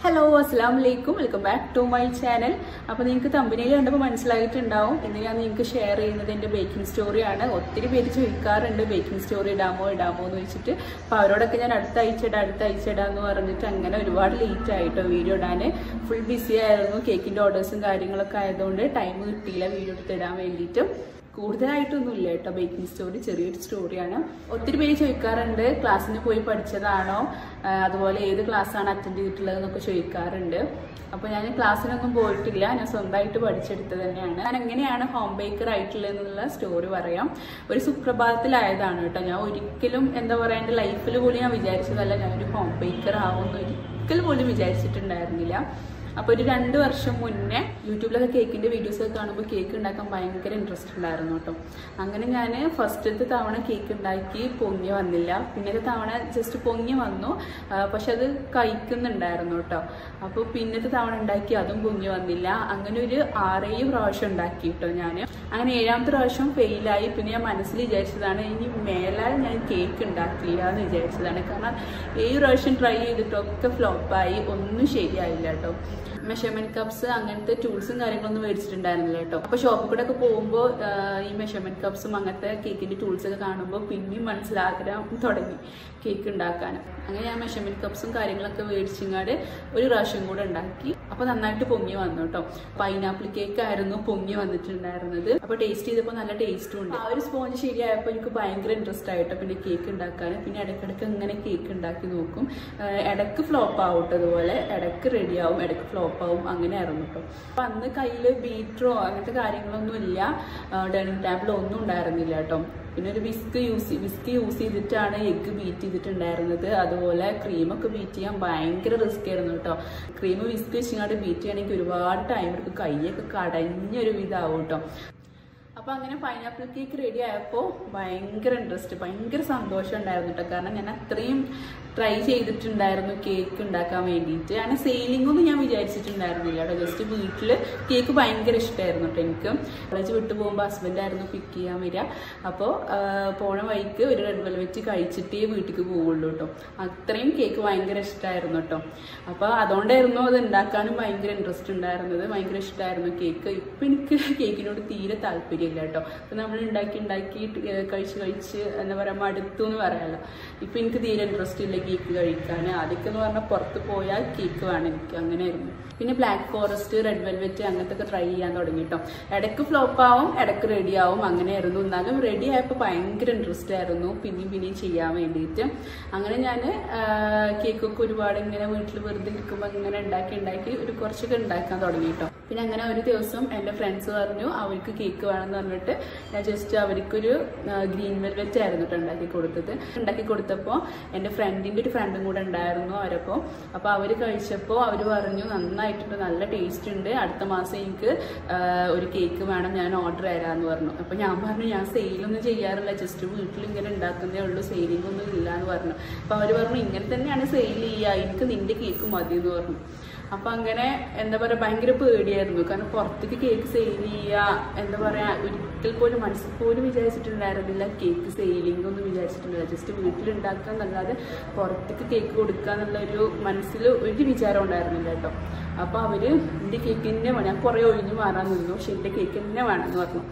hello അസ്സാം വലൈക്കും welcome back to my channel അപ്പോൾ നിങ്ങൾക്ക് തമ്പനിയിൽ കണ്ടപ്പോൾ മനസ്സിലായിട്ടുണ്ടാവും ഇന്ന് ഞാൻ നിങ്ങൾക്ക് ഷെയർ ചെയ്യുന്നത് എൻ്റെ ബേക്കിംഗ് സ്റ്റോറിയാണ് ഒത്തിരി പേര് ചോദിക്കാറുണ്ട് ബേക്കിംഗ് സ്റ്റോറി ഇടാമോ ഇടാമോ എന്ന് വെച്ചിട്ട് അപ്പോൾ അവരോടൊക്കെ ഞാൻ അടുത്ത ആഴ്ച ഇടാം അടുത്ത ആഴ്ച ഇടാം എന്ന് പറഞ്ഞിട്ട് അങ്ങനെ ഒരുപാട് ലേറ്റ് ആയിട്ടോ വീഡിയോ ഇടാൻ ഫുൾ ബിസി ആയിരുന്നു കേക്കിൻ്റെ ഓർഡേഴ്സും കാര്യങ്ങളൊക്കെ ആയതുകൊണ്ട് ടൈം കിട്ടിയില്ല വീഡിയോ എടുത്തിടാൻ വേണ്ടിയിട്ട് കൂടുതലായിട്ടൊന്നുമില്ല കേട്ടോ ബേക്കിംഗ് സ്റ്റോറി ചെറിയൊരു സ്റ്റോറിയാണ് ഒത്തിരി പേര് ചോദിക്കാറുണ്ട് ക്ലാസ്സിന് പോയി പഠിച്ചതാണോ ആ, അതുപോലെ ഏത് ക്ലാസ്സാണ് അറ്റൻഡ് ചെയ്തിട്ടുള്ളത് എന്നൊക്കെ ചോദിക്കാറുണ്ട് അപ്പോൾ ഞാൻ ക്ലാസ്സിനൊന്നും പോയിട്ടില്ല ഞാൻ സ്വന്തമായിട്ട് പഠിച്ചെടുത്തത് തന്നെയാണ് ഞാൻ എങ്ങനെയാണ് ഹോം ബേക്കർ ആയിട്ടുള്ളത് എന്നുള്ള സ്റ്റോറി പറയാം ഒരു സുപ്രഭാതത്തിലായതാണ് കേട്ടോ ഞാൻ ഒരിക്കലും എന്താ പറയുക എൻ്റെ ലൈഫിൽ പോലും ഞാൻ വിചാരിച്ചതല്ല ഞാനൊരു ഹോം ബേക്കർ ആവുമെന്ന് ഒരിക്കൽ പോലും വിചാരിച്ചിട്ടുണ്ടായിരുന്നില്ല അപ്പോൾ ഒരു രണ്ട് വർഷം മുന്നേ യൂട്യൂബിലൊക്കെ കേക്കിന്റെ വീഡിയോസ് ഒക്കെ കാണുമ്പോൾ കേക്ക് ഉണ്ടാക്കാൻ ഭയങ്കര ഇൻട്രസ്റ്റ് ഉണ്ടായിരുന്നു കേട്ടോ അങ്ങനെ ഞാൻ ഫസ്റ്റത്തെ തവണ കേക്ക് ഉണ്ടാക്കി പൊങ്ങി വന്നില്ല പിന്നത്തെ തവണ ജസ്റ്റ് പൊങ്ങി വന്നു ആ, പക്ഷെ അത് കഴിക്കുന്നുണ്ടായിരുന്നു കേട്ടോ അപ്പോൾ പിന്നത്തെ തവണ ഉണ്ടാക്കി അതും പൊങ്ങി വന്നില്ല അങ്ങനെ ഒരു ആറേഴ് പ്രാവശ്യം ഉണ്ടാക്കി കേട്ടോ ഞാൻ അങ്ങനെ ഏഴാമത്തെ പ്രാവശ്യം ഫെയിലായി പിന്നെ ഞാൻ മനസ്സിൽ വിചാരിച്ചതാണ് ഇനി മേലാൽ ഞാൻ കേക്ക് ഉണ്ടാക്കില്ല എന്ന് വിചാരിച്ചതാണ് കാരണം ഏഴ് പ്രാവശ്യം ട്രൈ ചെയ്തിട്ടൊക്കെ ഫ്ലോപ്പായി ഒന്നും ശരിയായില്ല കേട്ടോ മെഷർമെന്റ് കപ്സ് അങ്ങനത്തെ ടൂൾസും കാര്യങ്ങളൊന്നും മേടിച്ചിട്ടുണ്ടായിരുന്നില്ല കേട്ടോ അപ്പൊ ഷോപ്പിൽ കൂടെ ഒക്കെ പോകുമ്പോൾ ഈ മെഷർമെന്റ് കപ്സും അങ്ങനത്തെ കേക്കിന്റെ ടൂൾസ് ഒക്കെ കാണുമ്പോൾ പിന്നെയും മനസ്സിലാഗ്രഹം തുടങ്ങി കേക്ക് ഉണ്ടാക്കാൻ അങ്ങനെ ഞാൻ മെഷർമെന്റ് കപ്സും കാര്യങ്ങളൊക്കെ മേടിച്ചിങ്ങാട് ഒരു പ്രാവശ്യം കൂടെ ഉണ്ടാക്കി അപ്പൊ നന്നായിട്ട് പൊങ്ങി വന്നു കേട്ടോ പൈനാപ്പിൾ കേക്ക് ആയിരുന്നു പൊങ്ങി വന്നിട്ടുണ്ടായിരുന്നത് അപ്പൊ ടേസ്റ്റ് ചെയ്തപ്പോൾ നല്ല ടേസ്റ്റും ഉണ്ട് ആ ഒരു സ്പോഞ്ച് ശരിയായപ്പോൾ എനിക്ക് ഭയങ്കര ഇൻട്രസ്റ്റ് ആയിട്ടോ പിന്നെ കേക്ക് ഉണ്ടാക്കാൻ പിന്നെ ഇടയ്ക്കിടയ്ക്ക് ഇങ്ങനെ കേക്ക് ഉണ്ടാക്കി നോക്കും ആഹ് ഇടയ്ക്ക് ഫ്ലോപ്പ് ആവും കേട്ടോ അതുപോലെ ഇടയ്ക്ക് റെഡി ആവും ഇടയ്ക്ക് ഫ്ലോപ്പ് ആവും അങ്ങനെ ആയിരുന്നു കേട്ടോ അപ്പൊ അന്ന് കയ്യിൽ ബീറ്ററോ അങ്ങനത്തെ കാര്യങ്ങളൊന്നും ഇല്ല ഡൈനിങ് ടേബിളോ ഒന്നും ഉണ്ടായിരുന്നില്ല കേട്ടോ പിന്നെ ഒരു വിസ്ക് യൂസ് വിസ്ക് യൂസ് ചെയ്തിട്ടാണ് എഗ്ഗ് ബീറ്റ് ചെയ്തിട്ടുണ്ടായിരുന്നത് അതുപോലെ ക്രീമൊക്കെ ബീറ്റ് ചെയ്യാൻ ഭയങ്കര റിസ്ക് ആയിരുന്നു കേട്ടോ ക്രീം വിസ്ക് വെച്ചിങ്ങോട്ട് ബീറ്റ് ചെയ്യണമെങ്കിൽ ഒരുപാട് ടൈം എടുക്കും കൈയൊക്കെ കടഞ്ഞൊരു വിധാവും കേട്ടോ അപ്പൊ അങ്ങനെ പൈനാപ്പിൾ കേക്ക് റെഡി ആയപ്പോൾ ഭയങ്കര ഇൻട്രസ്റ്റ് ഭയങ്കര സന്തോഷം ഉണ്ടായിരുന്നു കേട്ടോ കാരണം ഞാൻ അത്രയും ട്രൈ ചെയ്തിട്ടുണ്ടായിരുന്നു കേക്ക് ഉണ്ടാക്കാൻ വേണ്ടിയിട്ട് അങ്ങനെ സെയിലിംഗ് ഒന്നും ഞാൻ വിചാരിച്ചിട്ടുണ്ടായിരുന്നില്ല കേട്ടോ ജസ്റ്റ് വീട്ടിൽ കേക്ക് ഭയങ്കര ഇഷ്ടമായിരുന്നു കേട്ടോ എനിക്ക് കോളേജ് വിട്ടു പോകുമ്പോൾ ഹസ്ബൻഡായിരുന്നു പിക്ക് ചെയ്യാൻ വരിക അപ്പോൾ പോണ വഴിക്ക് ഒരു റെഡ് വെൽവെറ്റ് കഴിച്ചിട്ടേ വീട്ടിലേക്ക് പോവുള്ളൂ കേട്ടോ അത്രയും കേക്ക് ഭയങ്കര ഇഷ്ടമായിരുന്നു കേട്ടോ അപ്പോൾ അതുകൊണ്ടായിരുന്നു അത് ഉണ്ടാക്കാനും ഭയങ്കര ഇൻട്രസ്റ്റ് ഉണ്ടായിരുന്നത് ഭയങ്കര ഇഷ്ടമായിരുന്നു കേക്ക് ഇപ്പം എനിക്ക് കേക്കിനോട് തീരെ താല്പര്യമില്ല കേട്ടോ അപ്പം നമ്മൾ ഉണ്ടാക്കി ഉണ്ടാക്കി ഏഹ് കഴിച്ച് കഴിച്ച് എന്താ പറയുക മടുത്തു എന്ന് പറയാമല്ലോ ഇപ്പം എനിക്ക് തീരെ ഇൻട്രസ്റ്റ് ഇല്ല കേക്ക് കഴിക്കാൻ ആദ്യമൊക്കെ എന്ന് പറഞ്ഞാൽ പുറത്ത് പോയാൽ കേക്ക് വേണം എനിക്ക് അങ്ങനെയായിരുന്നു പിന്നെ ബ്ലാക്ക് ഫോറസ്റ്റ് റെഡ് വെൽവെറ്റ് അങ്ങനത്തെ ഒക്കെ ട്രൈ ചെയ്യാൻ തുടങ്ങി കേട്ടോ ഇടയ്ക്ക് ഫ്ലോപ്പ് ആവും ഇടയ്ക്ക് റെഡി ആവും അങ്ങനെയായിരുന്നു എന്നാലും റെഡി ആയപ്പോൾ ഭയങ്കര ഇൻട്രസ്റ്റ് ആയിരുന്നു പിന്നെയും പിന്നെയും ചെയ്യാൻ വേണ്ടിയിട്ട് അങ്ങനെ ഞാൻ കേക്കൊക്കെ ഒരുപാട് ഇങ്ങനെ വീട്ടിൽ വെറുതെ ഇരിക്കുമ്പോൾ ഇങ്ങനെ ഉണ്ടാക്കി ഉണ്ടാക്കി ഒരു കുറച്ചൊക്കെ ഉണ്ടാക്കാൻ തുടങ്ങി കേട്ടോ പിന്നെ അങ്ങനെ ഒരു ദിവസം എൻ്റെ ഫ്രണ്ട്സ് പറഞ്ഞു അവർക്ക് കേക്ക് വേണമെന്ന് പറഞ്ഞിട്ട് ഞാൻ ജസ്റ്റ് അവർക്കൊരു ഗ്രീൻ വെൽവെറ്റ് ആയിരുന്നു കേട്ടോ ഉണ്ടാക്കി കൊടുത്തത് ഉണ്ടാക്കി കൊടുത്തപ്പോൾ എൻ്റെ ഫ്രണ്ടിൻ്റെ ഒരു ഫ്രണ്ടും കൂടെ ഉണ്ടായിരുന്നു അവരപ്പോൾ അപ്പോൾ അവർ കഴിച്ചപ്പോൾ അവർ പറഞ്ഞു നന്നായിട്ടുണ്ട് നല്ല ടേസ്റ്റ് ഉണ്ട് അടുത്ത മാസം എനിക്ക് ആ, ഒരു കേക്ക് വേണം ഞാൻ ഓർഡർ തരാമെന്ന് പറഞ്ഞു അപ്പോൾ ഞാൻ പറഞ്ഞു ഞാൻ സെയിലൊന്നും ചെയ്യാറില്ല ജസ്റ്റ് വീട്ടിൽ ഇങ്ങനെ ഉണ്ടാക്കുന്നേ ഉള്ളൂ സെയിലിംഗ് ഒന്നും ഇല്ല എന്ന് പറഞ്ഞു അപ്പോൾ അവർ പറഞ്ഞു ഇങ്ങനെ തന്നെയാണ് സെയിൽ ചെയ്യുക എനിക്ക് നിന്റെ കേക്ക് മതി എന്ന് പറഞ്ഞു അപ്പൊ അങ്ങനെ എന്താ പറയാ ഭയങ്കര പേടിയായിരുന്നു കാരണം പുറത്തേക്ക് കേക്ക് സെയിൽ ചെയ്യുക എന്താ പറയാ ഒരിക്കൽ പോലും മനസ്സിൽ പോലും വിചാരിച്ചിട്ടുണ്ടായിരുന്നില്ല കേക്ക് സെയിലിംഗ് ഒന്നും വിചാരിച്ചിട്ടുണ്ടായില്ല ജസ്റ്റ് വീട്ടിലുണ്ടാക്കുക എന്നല്ലാതെ പുറത്തേക്ക് കേക്ക് കൊടുക്കുക എന്നുള്ള ഒരു മനസ്സിൽ ഒരു വിചാരം ഉണ്ടായിരുന്നില്ല കേട്ടോ അപ്പൊ അവര് എന്റെ കേക്ക് തന്നെ വേണം ഞാൻ കുറെ ഒഴിഞ്ഞു മാറാൻ നിന്നു പക്ഷെ എന്റെ കേക്ക് തന്നെ വേണമെന്ന് പറഞ്ഞു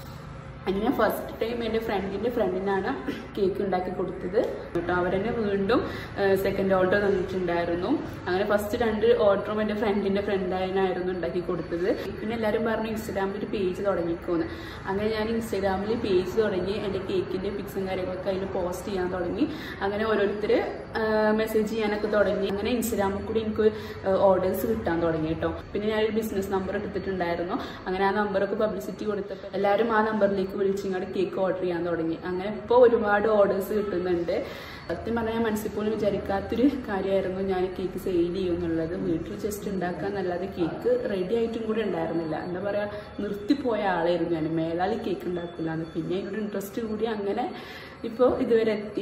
അങ്ങനെ ഫസ്റ്റ് ടൈം എൻ്റെ ഫ്രണ്ടിൻ്റെ ഫ്രണ്ടിനാണ് കേക്ക് ഉണ്ടാക്കി കൊടുത്തത് കേട്ടോ അവരെന്നെ വീണ്ടും സെക്കൻഡ് ഓർഡർ തന്നിട്ടുണ്ടായിരുന്നു അങ്ങനെ ഫസ്റ്റ് രണ്ട് ഓർഡറും എൻ്റെ ഫ്രണ്ടിൻ്റെ ഫ്രണ്ടായിരുന്നു ഉണ്ടാക്കി കൊടുത്തത് പിന്നെ എല്ലാവരും പറഞ്ഞു ഇൻസ്റ്റാഗ്രാമിൽ ഒരു പേജ് തുടങ്ങിക്കോന്ന് അങ്ങനെ ഞാൻ ഇൻസ്റ്റാഗ്രാമിൽ പേജ് തുടങ്ങി എൻ്റെ കേക്കിൻ്റെ പിക്സും കാര്യങ്ങളൊക്കെ അതിൽ പോസ്റ്റ് ചെയ്യാൻ തുടങ്ങി അങ്ങനെ ഓരോരുത്തർ മെസ്സേജ് ചെയ്യാനൊക്കെ തുടങ്ങി അങ്ങനെ ഇൻസ്റ്റാഗ്രാമിൽ കൂടി എനിക്ക് ഓർഡേഴ്സ് കിട്ടാൻ തുടങ്ങി കേട്ടോ പിന്നെ ഞാനൊരു ബിസിനസ് നമ്പർ എടുത്തിട്ടുണ്ടായിരുന്നു അങ്ങനെ ആ നമ്പറൊക്കെ പബ്ലിസിറ്റി കൊടുത്തപ്പോൾ എല്ലാവരും ആ നമ്പറിലേക്ക് വിളിച്ചിങ്ങോട്ട് കേക്ക് ഓർഡർ ചെയ്യാൻ തുടങ്ങി അങ്ങനെ ഇപ്പോൾ ഒരുപാട് ഓർഡേഴ്സ് കിട്ടുന്നുണ്ട് സത്യം പറഞ്ഞാൽ ഞാൻ മനസ്സിൽ പോലും വിചാരിക്കാത്തൊരു കാര്യമായിരുന്നു ഞാൻ കേക്ക് സെയിൽ ചെയ്യും എന്നുള്ളത് വീട്ടിൽ ജസ്റ്റ് ഉണ്ടാക്കാന്നല്ലാതെ കേക്ക് റെഡി ആയിട്ടും കൂടെ ഉണ്ടായിരുന്നില്ല എന്താ പറയുക നിർത്തിപ്പോയ ആളായിരുന്നു ഞാൻ മേലാളി കേക്ക് ഉണ്ടാക്കില്ല എന്ന് പിന്നെ അതിനോട് ഇൻട്രസ്റ്റ് കൂടി അങ്ങനെ ഇപ്പോൾ ഇതുവരെ എത്തി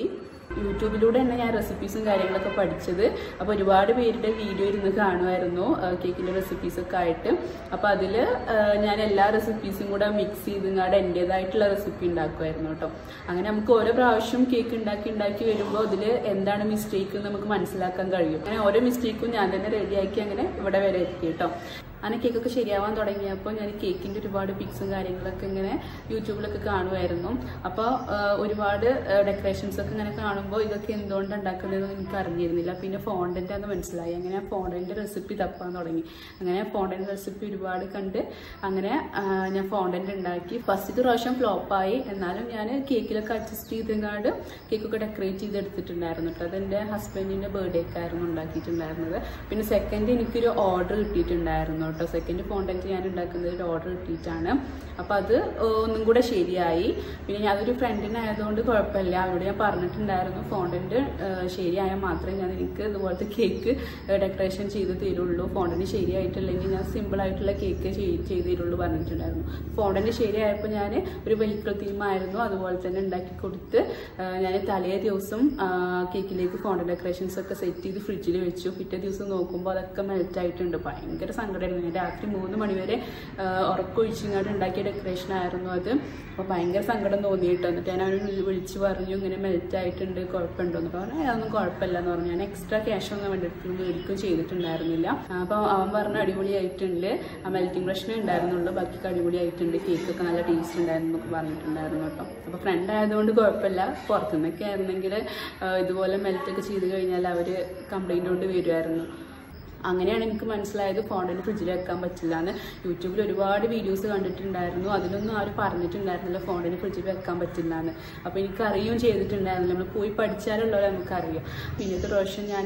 യൂട്യൂബിലൂടെ തന്നെ ഞാൻ റെസിപ്പീസും കാര്യങ്ങളൊക്കെ പഠിച്ചത് അപ്പോൾ ഒരുപാട് പേരുടെ വീഡിയോ ഇരുന്ന് കാണുമായിരുന്നു കേക്കിൻ്റെ റെസിപ്പീസൊക്കെ ആയിട്ട് അപ്പോൾ അതിൽ ഞാൻ എല്ലാ റെസിപ്പീസും കൂടെ മിക്സ് ചെയ്തിങ്ങാട് എൻ്റേതായിട്ടുള്ള റെസിപ്പി ഉണ്ടാക്കുമായിരുന്നു കേട്ടോ അങ്ങനെ നമുക്ക് ഓരോ പ്രാവശ്യം കേക്ക് ഉണ്ടാക്കി ഉണ്ടാക്കി വരുമ്പോൾ അതിൽ എന്താണ് മിസ്റ്റേക്ക് നമുക്ക് മനസ്സിലാക്കാൻ കഴിയും അങ്ങനെ ഓരോ മിസ്റ്റേക്കും ഞാൻ തന്നെ റെഡിയാക്കി അങ്ങനെ ഇവിടെ വരെ എത്തി കേട്ടോ അങ്ങനെ കേക്കൊക്കെ ശരിയാവാൻ തുടങ്ങിയപ്പോൾ ഞാൻ കേക്കിൻ്റെ ഒരുപാട് പിക്സും കാര്യങ്ങളൊക്കെ ഇങ്ങനെ യൂട്യൂബിലൊക്കെ കാണുമായിരുന്നു അപ്പോൾ ഒരുപാട് ഡെക്കറേഷൻസ് ഒക്കെ ഇങ്ങനെ കാണുമ്പോൾ ഇതൊക്കെ എന്തുകൊണ്ട് ഉണ്ടാക്കുന്നതെന്ന് എനിക്ക് അറിഞ്ഞിരുന്നില്ല പിന്നെ ഫോണ്ടൻ്റ് അത് മനസ്സിലായി അങ്ങനെ ഫോണ്ടൻ്റെ റെസിപ്പി തപ്പാൻ തുടങ്ങി അങ്ങനെ ഫോണ്ടൻ്റെ റെസിപ്പി ഒരുപാട് കണ്ട് അങ്ങനെ ആ, ഞാൻ ഫോണ്ടൻ്റ് ഉണ്ടാക്കി ഫസ്റ്റ് പ്രാവശ്യം ഫ്ലോപ്പായി എന്നാലും ഞാൻ കേക്കിലൊക്കെ അഡ്ജസ്റ്റ് ചെയ്തെങ്ങാണ്ട് കേക്കൊക്കെ ഡെക്കറേറ്റ് ചെയ്ത് എടുത്തിട്ടുണ്ടായിരുന്നു കേട്ടോ അതെൻ്റെ ഹസ്ബൻഡിൻ്റെ ബർത്ത്ഡേക്കായിരുന്നു ഉണ്ടാക്കിയിട്ടുണ്ടായിരുന്നത് പിന്നെ സെക്കൻഡ് എനിക്കൊരു ഓർഡർ കിട്ടിയിട്ടുണ്ടായിരുന്നു കേട്ടോ സെക്കൻഡ് ഫോണ്ടൻറ്റ് ഞാൻ ഉണ്ടാക്കുന്നത് ഒരു ഓർഡർ കിട്ടിയിട്ടാണ് അപ്പോൾ അത് ഒന്നും കൂടെ ശരിയായി പിന്നെ ഞാൻ അതൊരു ഫ്രണ്ടിനായതുകൊണ്ട് കുഴപ്പമില്ല അവരോട് ഞാൻ പറഞ്ഞിട്ടുണ്ടായിരുന്നു ഫോണ്ടൻറ്റ് ശരിയായാൽ മാത്രമേ ഞാൻ എനിക്ക് ഇതുപോലത്തെ കേക്ക് ഡെക്കറേഷൻ ചെയ്ത് തരുള്ളൂ ഫോണ്ടൻറ്റ് ശരിയായിട്ടില്ലെങ്കിൽ ഞാൻ സിമ്പിൾ ആയിട്ടുള്ള കേക്ക് ചെയ്ത് തരുള്ളൂ പറഞ്ഞിട്ടുണ്ടായിരുന്നു ഫോണ്ടൻറ്റ് ശരിയായപ്പോൾ ഞാൻ ഒരു വെഹിക്കിൾ തീമായിരുന്നു അതുപോലെ തന്നെ ഉണ്ടാക്കി കൊടുത്ത് ഞാൻ തലേ ദിവസം ആ, കേക്കിലേക്ക് ഫോണ്ടൻ ഡെക്കറേഷൻസ് ഒക്കെ സെറ്റ് ചെയ്ത് ഫ്രിഡ്ജിൽ വെച്ചു പിറ്റേ ദിവസം നോക്കുമ്പോൾ അതൊക്കെ മെൽറ്റ് ആയിട്ടുണ്ട് ഭയങ്കര സങ്കടമായിരുന്നു ഞാൻ രാത്രി മൂന്ന് മണിവരെ ഉറക്കൊഴിച്ചിങ്ങാണ്ട് ഉണ്ടാക്കിയ ഡെക്കറേഷൻ ആയിരുന്നു അത് അപ്പോൾ ഭയങ്കര സങ്കടം തോന്നിയിട്ട് എന്നിട്ട് ഞാൻ അവന് വിളിച്ച് പറഞ്ഞു ഇങ്ങനെ മെൽറ്റ് ആയിട്ടുണ്ട് കുഴപ്പമുണ്ടോ എന്ന് പറഞ്ഞു അതൊന്നും കുഴപ്പമില്ല എന്ന് പറഞ്ഞു ഞാൻ എക്സ്ട്രാ ക്യാഷ് ഒന്നും അവൻ്റെ അടുത്ത് മേടിക്കും ചെയ്തിട്ടുണ്ടായിരുന്നില്ല അപ്പോൾ അവൻ പറഞ്ഞു അടിപൊളിയായിട്ടുണ്ട് ആ മെൽറ്റിംഗ് പ്രശ്നം ഉണ്ടായിരുന്നുള്ളൂ ബാക്കി അടിപൊളിയായിട്ടുണ്ട് കേക്കൊക്കെ നല്ല ടേസ്റ്റ് ഉണ്ടായിരുന്നു എന്നൊക്കെ പറഞ്ഞിട്ടുണ്ടായിരുന്നു കേട്ടോ അപ്പോൾ ഫ്രണ്ട് ആയതുകൊണ്ട് കുഴപ്പമില്ല പുറത്തുനിന്നൊക്കെ ആയിരുന്നെങ്കിൽ ഇതുപോലെ മെൽറ്റൊക്കെ ചെയ്ത് കഴിഞ്ഞാൽ അവർ കംപ്ലൈൻറ്റ് കൊണ്ട് വരുമായിരുന്നു അങ്ങനെയാണ് എനിക്ക് മനസ്സിലായത് ഫോണിന് ഫ്രിഡ്ജിൽ വെക്കാൻ പറ്റില്ല എന്ന് യൂട്യൂബിൽ ഒരുപാട് വീഡിയോസ് കണ്ടിട്ടുണ്ടായിരുന്നു അതിലൊന്നും ആരും പറഞ്ഞിട്ടുണ്ടായിരുന്നില്ല ഫോണിന് ഫ്രിഡ്ജിൽ വെക്കാൻ പറ്റില്ല എന്ന് അപ്പോൾ എനിക്ക് അറിയുകയും ചെയ്തിട്ടുണ്ടായിരുന്നില്ല നമ്മൾ പോയി പഠിച്ചാലുള്ളവരെ നമുക്കറിയാം പിന്നത്തെ പ്രാവശ്യം ഞാൻ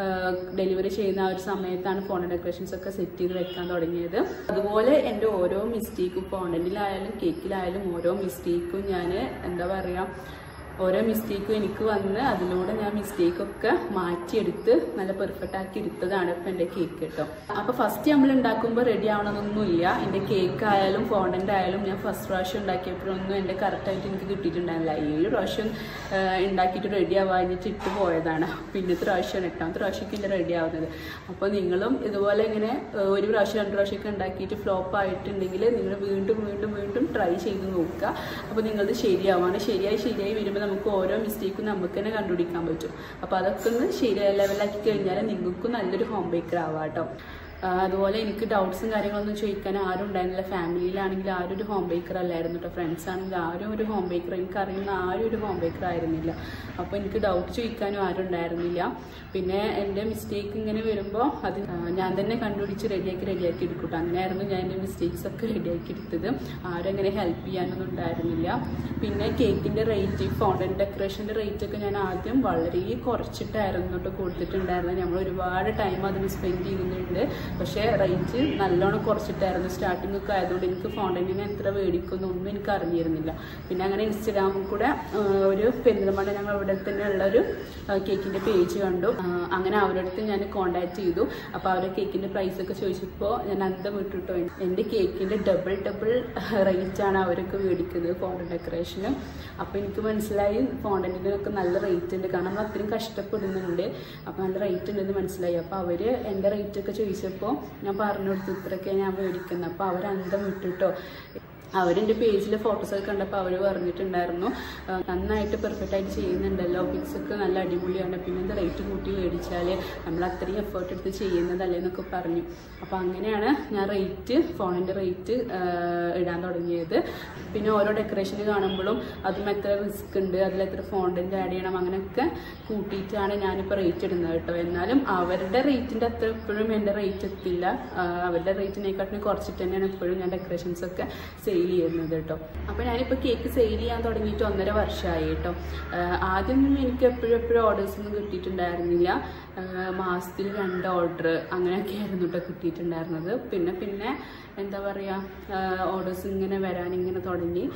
ഡെലിവറി ചെയ്യുന്ന ആ ഒരു സമയത്താണ് ഫോൺ ഡെക്കറേഷൻസ് ഒക്കെ സെറ്റ് ചെയ്ത് വെക്കാൻ തുടങ്ങിയത് അതുപോലെ എൻ്റെ ഓരോ മിസ്റ്റേക്കും ഫോണിലായാലും കേക്കിലായാലും ഓരോ മിസ്റ്റേക്കും ഞാൻ എന്താ പറയുക ഓരോ മിസ്റ്റേക്കും എനിക്ക് വന്ന് അതിലൂടെ ഞാൻ മിസ്റ്റേക്കൊക്കെ മാറ്റിയെടുത്ത് നല്ല പെർഫെക്റ്റ് ആക്കി എടുത്തതാണ് ഇപ്പം എൻ്റെ കേക്ക് കേട്ടോ അപ്പോൾ ഫസ്റ്റ് നമ്മൾ ഉണ്ടാക്കുമ്പോൾ റെഡി ആവണമെന്നൊന്നുമില്ല എൻ്റെ കേക്ക് ആയാലും ഫോണ്ടൻ്റ് ആയാലും ഞാൻ ഫസ്റ്റ് പ്രാവശ്യം ഉണ്ടാക്കിയപ്പോഴൊന്നും എൻ്റെ കറക്റ്റായിട്ട് എനിക്ക് കിട്ടിയിട്ടുണ്ടായിരുന്നില്ല ഏഴ് പ്രാവശ്യം ആ, ഉണ്ടാക്കിയിട്ട് റെഡി ആവാഞ്ഞിട്ട് ഇട്ട് പോയതാണ് പിന്നത്തെ പ്രാവശ്യമാണ് എട്ടാമത്തെ പ്രാവശ്യമൊക്കെ എൻ്റെ റെഡി ആവുന്നത് അപ്പോൾ നിങ്ങളും ഇതുപോലെ ഇങ്ങനെ ആ, ഒരു പ്രാവശ്യം രണ്ട് പ്രാവശ്യമൊക്കെ ഉണ്ടാക്കിയിട്ട് ഫ്ലോപ്പ് ആയിട്ടുണ്ടെങ്കിൽ നിങ്ങൾ വീണ്ടും വീണ്ടും വീണ്ടും ട്രൈ ചെയ്ത് നോക്കുക അപ്പോൾ നിങ്ങളത് ശരിയാവാണ് ശരിയായി ശരിയായി വരുമ്പോൾ നമുക്ക് ഓരോ മിസ്റ്റേക്കും നമുക്ക് തന്നെ കണ്ടുപിടിക്കാൻ പറ്റും അപ്പോൾ അതൊക്കെ ഒന്ന് ശരിയായ ലെവലാക്കി കഴിഞ്ഞാൽ നിങ്ങൾക്കും നല്ലൊരു ഹോം ബേക്കർ ആവാം കേട്ടോ ആ, അതുപോലെ എനിക്ക് ഡൗട്ട്സും കാര്യങ്ങളൊന്നും ചോദിക്കാൻ ആരും ഉണ്ടായിരുന്നില്ല ഫാമിലിയിലാണെങ്കിൽ ആരും ഒരു ഹോം ബേക്കർ അല്ലായിരുന്നു കേട്ടോ ഫ്രണ്ട്സ് ആണെങ്കിൽ ആരും ഒരു ഹോം ബേക്കർ എനിക്ക് അറിയുന്ന ആരും ഒരു ഹോം ബേക്കർ ആയിരുന്നില്ല അപ്പോൾ എനിക്ക് ഡൗട്ട് ചോദിക്കാനും ആരും ഉണ്ടായിരുന്നില്ല പിന്നെ എൻ്റെ മിസ്റ്റേക്ക് ഇങ്ങനെ വരുമ്പോൾ അത് ആ, ഞാൻ തന്നെ കണ്ടുപിടിച്ച് റെഡിയാക്കി റെഡിയാക്കി എടുക്കും കേട്ടോ അങ്ങനെയായിരുന്നു ഞാൻ എൻ്റെ മിസ്റ്റേക്സ് ഒക്കെ റെഡിയാക്കി എടുത്തത് ആരും അങ്ങനെ ഹെൽപ്പ് ചെയ്യാനൊന്നും ഉണ്ടായിരുന്നില്ല പിന്നെ കേക്കിൻ്റെ റേറ്റ് ഫോണ്ടൻ ഡെക്കറേഷൻ്റെ റേറ്റ് ഒക്കെ ഞാൻ ആദ്യം വളരെ കുറച്ചിട്ടായിരുന്നു കേട്ടോ കൊടുത്തിട്ടുണ്ടായിരുന്നത് നമ്മൾ ഒരുപാട് ടൈം അതിന് സ്പെൻഡ് ചെയ്യുന്നുണ്ട് പക്ഷേ റേറ്റ് നല്ലോണം കുറച്ചിട്ടായിരുന്നു സ്റ്റാർട്ടിംഗ് ഒക്കെ ആയതുകൊണ്ട് എനിക്ക് ഫോണ്ടന്റിന് എത്ര മേടിക്കുന്നൊന്നും എനിക്ക് അറിഞ്ഞിരുന്നില്ല പിന്നെ അങ്ങനെ ഇൻസ്റ്റഗ്രാമിൽ കൂടെ ആ, ഒരു പെരിന്തൽമണ്ണ ഞങ്ങൾ ഇവിടെ തന്നെ ഉള്ള ഒരു കേക്കിൻ്റെ പേജ് കണ്ടു ആ, അങ്ങനെ അവരുടെ അടുത്ത് ഞാൻ കോണ്ടാക്ട് ചെയ്തു അപ്പോൾ അവരുടെ കേക്കിൻ്റെ പ്രൈസ് ഒക്കെ ചോദിച്ചപ്പോൾ ഞാൻ അന്തം വിട്ടിട്ടോ എൻ്റെ കേക്കിൻ്റെ ഡബിൾ ഡബിൾ റേറ്റാണ് അവരൊക്കെ മേടിക്കുന്നത് ഫോണ്ടൻ ഡെക്കറേഷന് അപ്പോൾ എനിക്ക് മനസ്സിലായി ഫോണ്ടൻറ്റിനൊക്കെ നല്ല റേറ്റ് ഉണ്ട് കാരണം നമ്മൾ അത്രയും കഷ്ടപ്പെടുന്നുണ്ട് അപ്പോൾ നല്ല റേറ്റ് ഉണ്ടെന്ന് മനസ്സിലായി അപ്പോൾ അവർ എൻ്റെ റേറ്റ് ഒക്കെ ചോദിച്ചപ്പോൾ ഞാൻ പറഞ്ഞു കൊടുത്തു ഇത്രയൊക്കെ ഞാൻ മേടിക്കുന്നത് അപ്പോൾ അവർ അന്തം വിട്ടിട്ടോ അവരെൻ്റെ പേജിൽ ഫോട്ടോസൊക്കെ കണ്ടപ്പോൾ അവർ പറഞ്ഞിട്ടുണ്ടായിരുന്നു ആ, നന്നായിട്ട് പെർഫെക്റ്റ് ആയിട്ട് ചെയ്യുന്നുണ്ടല്ലോ പിക്സ് ഒക്കെ നല്ല അടിപൊളിയാണ് പിന്നെ എന്താ റേറ്റ് കൂട്ടി മേടിച്ചാൽ നമ്മൾ അത്രയും എഫേർട്ട് എടുത്ത് ചെയ്യുന്നതല്ലേ എന്നൊക്കെ പറഞ്ഞു അപ്പോൾ അങ്ങനെയാണ് ഞാൻ റേറ്റ് ഫോണിൻ്റെ റേറ്റ് ഇടാൻ തുടങ്ങിയത് പിന്നെ ഓരോ ഡെക്കറേഷന് കാണുമ്പോഴും അതും എത്ര റിസ്ക് ഉണ്ട് അതിൽ എത്ര ഫോണ്ടൻ്റ് ആഡ് ചെയ്യണം അങ്ങനെയൊക്കെ കൂട്ടിയിട്ടാണ് ഞാനിപ്പോൾ റേറ്റ് ഇടുന്നത് കേട്ടോ എന്നാലും അവരുടെ റേറ്റിൻ്റെ അത്ര എപ്പോഴും എൻ്റെ റേറ്റ് എത്തില്ല ആ, അവരുടെ റേറ്റിനെക്കാട്ടിലും കുറച്ചിട്ട് തന്നെയാണ് എപ്പോഴും ഞാൻ ഡെക്കറേഷൻസ് ഒക്കെ സെയിൽ ചെയ്യുന്നത് കേട്ടോ അപ്പോൾ ഞാനിപ്പോൾ കേക്ക് സെയിൽ ചെയ്യാൻ തുടങ്ങിയിട്ട് ഒന്നര വർഷമായി കേട്ടോ ആ, ആദ്യമൊന്നും എനിക്ക് എപ്പോഴും എപ്പോഴും ഓർഡേഴ്സ് ഒന്നും കിട്ടിയിട്ടുണ്ടായിരുന്നില്ല ആ, മാസത്തിൽ രണ്ട് ഓർഡർ അങ്ങനെയൊക്കെ ആയിരുന്നു കേട്ടോ കിട്ടിയിട്ടുണ്ടായിരുന്നത് പിന്നെ പിന്നെ എന്താ പറയുക ഓർഡേഴ്സ് ഇങ്ങനെ വരാൻ ഇങ്ങനെ തുടങ്ങി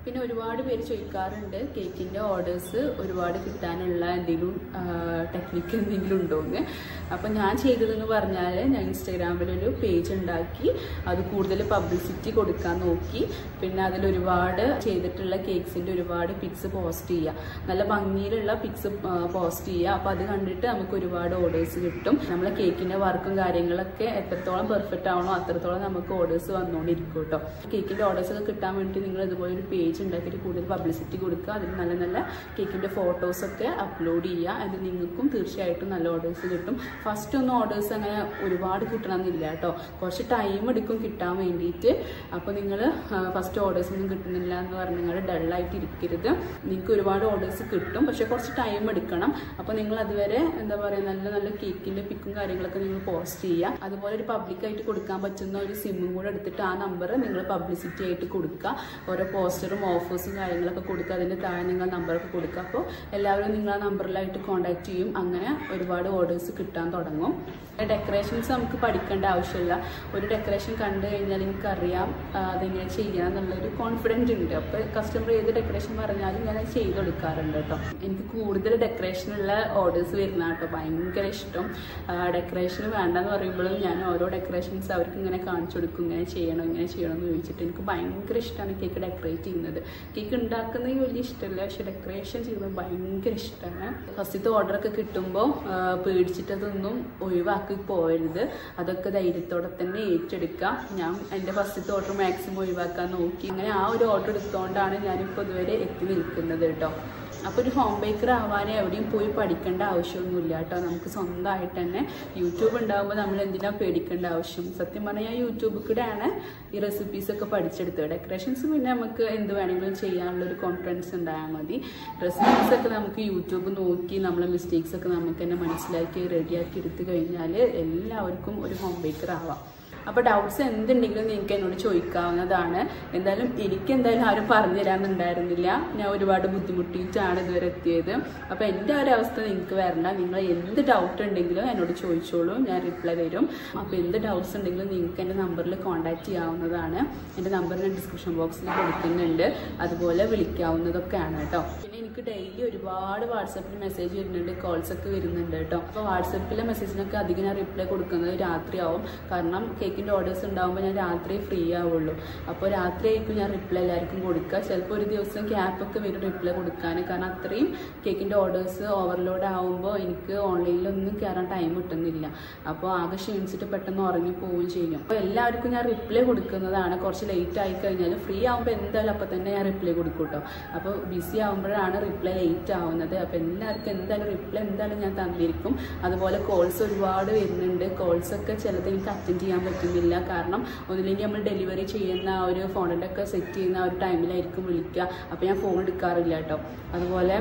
പിന്നെ ഒരുപാട് പേര് ചോദിക്കാറുണ്ട് കേക്കിൻ്റെ ഓർഡേഴ്സ് ഒരുപാട് കിട്ടാനുള്ള എന്തെങ്കിലും ടെക്നിക്ക് എന്തെങ്കിലും ഉണ്ടോയെന്ന് അപ്പം ഞാൻ ചെയ്തതെന്ന് പറഞ്ഞാൽ ഞാൻ ഇൻസ്റ്റാഗ്രാമിലൊരു പേജ് ഉണ്ടാക്കി അത് കൂടുതൽ പബ്ലിസിറ്റി കൊടുക്കാൻ നോക്കി പിന്നെ അതിൽ ഒരുപാട് ചെയ്തിട്ടുള്ള കേക്ക്സിൻ്റെ ഒരുപാട് പിക്സ് പോസ്റ്റ് ചെയ്യുക നല്ല ഭംഗിയിലുള്ള പിക്സ് പോസ്റ്റ് ചെയ്യുക അപ്പോൾ അത് കണ്ടിട്ട് നമുക്ക് ഒരുപാട് ഓർഡേഴ്സ് കിട്ടും നമ്മളെ കേക്കിൻ്റെ വർക്കും കാര്യങ്ങളൊക്കെ എത്രത്തോളം പെർഫെക്റ്റ് ആവണോ അത്രത്തോളം നമുക്ക് ഓർഡേഴ്സ് വന്നുകൊണ്ടിരിക്കും കേട്ടോ കേക്കിൻ്റെ ഓർഡേഴ്സ് ഒക്കെ കിട്ടാൻ വേണ്ടി നിങ്ങൾ ഇതുപോലെ ഒരു പേജ് ഉണ്ടാക്കിയിട്ട് കൂടുതൽ പബ്ലിസിറ്റി കൊടുക്കുക അതിൽ നല്ല നല്ല കേക്കിൻ്റെ ഫോട്ടോസൊക്കെ അപ്ലോഡ് ചെയ്യുക അത് നിങ്ങൾക്കും തീർച്ചയായിട്ടും നല്ല ഓർഡേഴ്സ് കിട്ടും ഫസ്റ്റ് ഒന്നും ഓർഡേഴ്സ് അങ്ങനെ ഒരുപാട് കിട്ടണമെന്നില്ല കേട്ടോ കുറച്ച് ടൈം എടുക്കും കിട്ടാൻ വേണ്ടിയിട്ട് അപ്പോൾ നിങ്ങൾ ഫസ്റ്റ് ഓർഡേഴ്സ് ഒന്നും കിട്ടുന്നില്ല എന്ന് പറഞ്ഞ് നിങ്ങൾ ഡള്ളായിട്ട് ഇരിക്കരുത് നിങ്ങൾക്ക് ഒരുപാട് ഓർഡേഴ്സ് കിട്ടും പക്ഷേ കുറച്ച് ടൈം എടുക്കണം അപ്പോൾ നിങ്ങൾ അതുവരെ എന്താ പറയുക നല്ല നല്ല കേക്കിൻ്റെ പിക്കും കാര്യങ്ങളൊക്കെ നിങ്ങൾ പോസ്റ്റ് ചെയ്യുക അതുപോലെ ഒരു പബ്ലിക്കായിട്ട് കൊടുക്കാൻ പറ്റുന്ന ഒരു സിമ്മും കൂടെ എടുത്തിട്ട് ആ നമ്പർ നിങ്ങൾ പബ്ലിസിറ്റി ആയിട്ട് കൊടുക്കുക ഓരോ പോസ്റ്ററും ഓഫേഴ്സും കാര്യങ്ങളൊക്കെ കൊടുക്കുക അതിൻ്റെ താഴെ നിങ്ങൾ നമ്പറൊക്കെ കൊടുക്കുക അപ്പോൾ എല്ലാവരും നിങ്ങൾ ആ നമ്പറിലായിട്ട് കോൺടാക്ട് ചെയ്യും അങ്ങനെ ഒരുപാട് ഓർഡേഴ്സ് കിട്ടാൻ തുടങ്ങും ഡെക്കറേഷൻസ് നമുക്ക് പഠിക്കേണ്ട ആവശ്യമില്ല ഒരു ഡെക്കറേഷൻ കണ്ടു കഴിഞ്ഞാൽ എനിക്കറിയാം ആ, അതെങ്ങനെ ചെയ്യണം എന്നുള്ളൊരു കോൺഫിഡൻറ്റ് ഉണ്ട് അപ്പോൾ കസ്റ്റമർ ഏത് ഡെക്കറേഷൻ പറഞ്ഞാലും ഞാൻ അത് ചെയ്ത് കൊടുക്കാറുണ്ട് കേട്ടോ എനിക്ക് കൂടുതൽ ഡെക്കറേഷനുള്ള ഓർഡേഴ്സ് വരുന്ന കേട്ടോ ഭയങ്കര ഇഷ്ടം ഡെക്കറേഷൻ വേണ്ടെന്ന് പറയുമ്പോഴും ഞാൻ ഓരോ ഡെക്കറേഷൻസ് അവർക്ക് ഇങ്ങനെ കാണിച്ചു കൊടുക്കും ഇങ്ങനെ ചെയ്യണം ഇങ്ങനെ ചെയ്യണം എന്ന് ചോദിച്ചിട്ട് എനിക്ക് ഭയങ്കര ഇഷ്ടമാണ് കേക്ക് ഡെക്കറേറ്റ് ചെയ്യുന്നത് കേക്ക് ഉണ്ടാക്കുന്നത് വലിയ ഇഷ്ടമല്ല പക്ഷെ ഡെക്കറേഷൻ ചെയ്യുന്നത് ഭയങ്കര ഇഷ്ടമാണ് ഫസ്റ്റത്തെ ഓർഡറൊക്കെ കിട്ടുമ്പോൾ പേടിച്ചിട്ട് അതൊന്നും ഒഴിവാക്കി പോകരുത് അതൊക്കെ ധൈര്യത്തോടെ തന്നെ ഏറ്റെടുക്കുക ഞാൻ എൻ്റെ ഫസ്റ്റത്തെ ഓർഡർ മാക്സിമം ഒഴിവാക്കാൻ നോക്കി അങ്ങനെ ആ ഒരു ഓർഡർ എടുത്തുകൊണ്ടാണ് ഞാനിപ്പോൾ ഇതുവരെ എത്തി നിൽക്കുന്നത് കേട്ടോ അപ്പോൾ ഒരു ഹോം ബേക്കർ ആവാൻ എവിടെയും പോയി പഠിക്കേണ്ട ആവശ്യമൊന്നുമില്ല കേട്ടോ നമുക്ക് സ്വന്തമായിട്ട് തന്നെ യൂട്യൂബ് ഉണ്ടാകുമ്പോൾ നമ്മൾ എന്തിനാ പേടിക്കേണ്ട ആവശ്യം സത്യം പറഞ്ഞാൽ യൂട്യൂബിൽ കൂടെയാണ് ഈ റെസിപ്പീസ് ഒക്കെ പഠിച്ചെടുത്തത് ഡെക്കറേഷൻസ് പിന്നെ നമുക്ക് എന്ത് വേണമെങ്കിലും ചെയ്യാനുള്ള ഒരു കോൺഫിഡൻസ് ഉണ്ടായാൽ മതി റെസിപ്പീസ് ഒക്കെ നമുക്ക് യൂട്യൂബ് നോക്കി നമ്മളെ മിസ്റ്റേക്സ് ഒക്കെ നമുക്ക് തന്നെ മനസ്സിലാക്കി റെഡിയാക്കി എടുത്തു കഴിഞ്ഞാൽ എല്ലാവർക്കും ഒരു ഹോം ബേക്കർ ആവാം അപ്പോൾ ഡൗട്ട്സ് എന്തുണ്ടെങ്കിലും നിങ്ങൾക്ക് എന്നോട് ചോദിക്കാവുന്നതാണ് എന്തായാലും എനിക്ക് എന്തായാലും ആരും പറഞ്ഞു തരാനുണ്ടായിരുന്നില്ല ഞാൻ ഒരുപാട് ബുദ്ധിമുട്ടിയിട്ടാണ് ഇതുവരെ എത്തിയത് അപ്പോൾ എൻ്റെ ആ ഒരു അവസ്ഥ നിങ്ങൾക്ക് വരണ്ട നിങ്ങൾ എന്ത് ഡൗട്ട് ഉണ്ടെങ്കിലും എന്നോട് ചോദിച്ചോളൂ ഞാൻ റിപ്ലൈ തരും അപ്പോൾ എന്ത് ഡൗട്ട്സ് ഉണ്ടെങ്കിലും നിങ്ങൾക്ക് എൻ്റെ നമ്പറിൽ കോൺടാക്ട് ചെയ്യാവുന്നതാണ് എൻ്റെ നമ്പർ ഞാൻ ഡിസ്ക്രിപ്ഷൻ ബോക്സിൽ കൊടുക്കുന്നുണ്ട് അതുപോലെ വിളിക്കാവുന്നതൊക്കെയാണ് കേട്ടോ പിന്നെ എനിക്ക് ഡെയിലി ഒരുപാട് വാട്സപ്പിൽ മെസ്സേജ് വരുന്നുണ്ട് കോൾസ് ഒക്കെ വരുന്നുണ്ട് കേട്ടോ അപ്പോൾ വാട്സപ്പിലെ മെസ്സേജിനൊക്കെ അധികം ഞാൻ റിപ്ലൈ കൊടുക്കുന്നത് രാത്രിയാവും കാരണം കേക്കിൻ്റെ ഓർഡേഴ്സ് ഉണ്ടാകുമ്പോൾ ഞാൻ രാത്രി ഫ്രീ ആവുള്ളൂ അപ്പോൾ രാത്രി ആയിരിക്കും ഞാൻ റിപ്ലൈ എല്ലാവർക്കും കൊടുക്കുക ചിലപ്പോൾ ഒരു ദിവസം ക്യാപ്പൊക്കെ വരും റിപ്ലൈ കൊടുക്കാൻ കാരണം അത്രയും കേക്കിൻ്റെ ഓർഡേഴ്സ് ഓവർലോഡ് ആവുമ്പോൾ എനിക്ക് ഓൺലൈനിലൊന്നും കയറാൻ ടൈം കിട്ടുന്നില്ല അപ്പോൾ ആകെ ക്ഷീണിച്ചിട്ട് പെട്ടെന്ന് ഉറങ്ങി പോവുകയും ചെയ്യും അപ്പോൾ എല്ലാവർക്കും ഞാൻ റിപ്ലൈ കൊടുക്കുന്നതാണ് കുറച്ച് ലേറ്റ് ആയി കഴിഞ്ഞാൽ ഫ്രീ ആകുമ്പോൾ എന്തായാലും അപ്പോൾ തന്നെ ഞാൻ റിപ്ലൈ കൊടുക്കും കേട്ടോ അപ്പോൾ ബിസി ആകുമ്പോഴാണ് റിപ്ലൈ ലേറ്റ് ആവുന്നത് അപ്പോൾ എല്ലാവർക്കും എന്തായാലും റിപ്ലൈ എന്തായാലും ഞാൻ തന്നിരിക്കും അതുപോലെ കോൾസ് ഒരുപാട് വരുന്നുണ്ട് കോൾസ് ഒക്കെ ചിലത് എനിക്ക് അറ്റൻഡ് ചെയ്യാൻ പറ്റുന്നില്ല കാരണം ഒന്നില്ലെങ്കിൽ നമ്മൾ ഡെലിവറി ചെയ്യുന്ന ആ ഒരു ഫോണിൻ്റെ ഒക്കെ സെറ്റ് ചെയ്യുന്ന ആ ഒരു ടൈമിലായിരിക്കും വിളിക്കുക അപ്പോൾ ഞാൻ ഫോൺ എടുക്കാറില്ല കേട്ടോ അതുപോലെ